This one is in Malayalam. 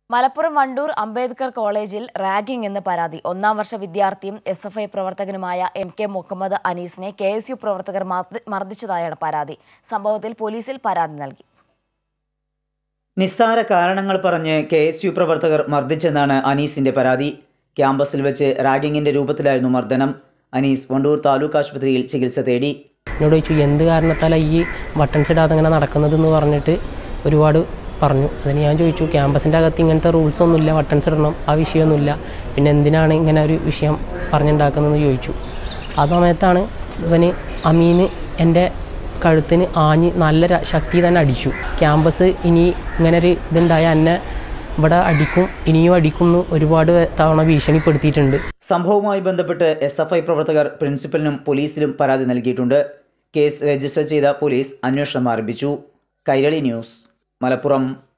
മലപ്പുറം വണ്ടൂർ അംബേദ്കർ കോളേജിൽ റാഗിംഗ് എന്ന് പരാതി ഒന്നാം വർഷ വിദ്യാർത്ഥിയും എസ് എഫ് ഐ പ്രവർത്തകനുമായ എം കെ മുഹമ്മദ് അനീസിനെ കെ എസ് യു പ്രവർത്തകർ മർദ്ദ- മർദ്ദിച്ചതായാണ് പരാതി സംഭവത്തിൽ പോലീസിൽ പരാതി നൽകി നിസ്സാര കാരണങ്ങൾ പറഞ്ഞ് കെ എസ് യു പ്രവർത്തകർ മർദ്ദിച്ചെന്നാണ് അനീസിന്റെ പരാതി ക്യാമ്പസിൽ വെച്ച് റാഗിങ്ങിന്റെ രൂപത്തിലായിരുന്നു മർദ്ദനം അനീസ് വണ്ടൂർ താലൂക്ക് ആശുപത്രിയിൽ ചികിത്സ തേടി എന്നോട് ചോദിച്ചു എന്ത് കാരണത്താലാണ് ഈ ബട്ടൺസ് ഇടാതെ ഇങ്ങനെ നടക്കുന്നതെന്ന് പറഞ്ഞിട്ട് ഒരുപാട് പറഞ്ഞു അതിന് ഞാൻ ചോദിച്ചു ക്യാമ്പസിൻ്റെ അകത്ത് ഇങ്ങനത്തെ റൂൾസ് ഒന്നുമില്ല ബട്ടൺസ് ഇടണം ആ വിഷയമൊന്നുമില്ല പിന്നെ എന്തിനാണ് ഇങ്ങനെ ഒരു വിഷയം പറഞ്ഞുണ്ടാക്കുന്നതെന്ന് ചോദിച്ചു ആ സമയത്താണ് ഇവന് അമീന് എൻ്റെ കഴുത്തിന് ആഞ്ഞ് നല്ല ര- ശക്തി തന്നെ അടിച്ചു ക്യാമ്പസ് ഇനി ഇങ്ങനെ ഒരു ഇതുണ്ടായ എന്നെ ഇവിടെ അടിക്കും ഇനിയും അടിക്കും എന്ന് ഒരുപാട് തവണ ഭീഷണിപ്പെടുത്തിയിട്ടുണ്ട് സംഭവവുമായി ബന്ധപ്പെട്ട് എസ് എഫ് ഐ പ്രവർത്തകർ പ്രിൻസിപ്പലിനും പോലീസിലും പരാതി നൽകിയിട്ടുണ്ട് കേസ് രജിസ്റ്റർ ചെയ്ത പോലീസ് അന്വേഷണം ആരംഭിച്ചു കൈരളി ന്യൂസ് മലപ്പുറം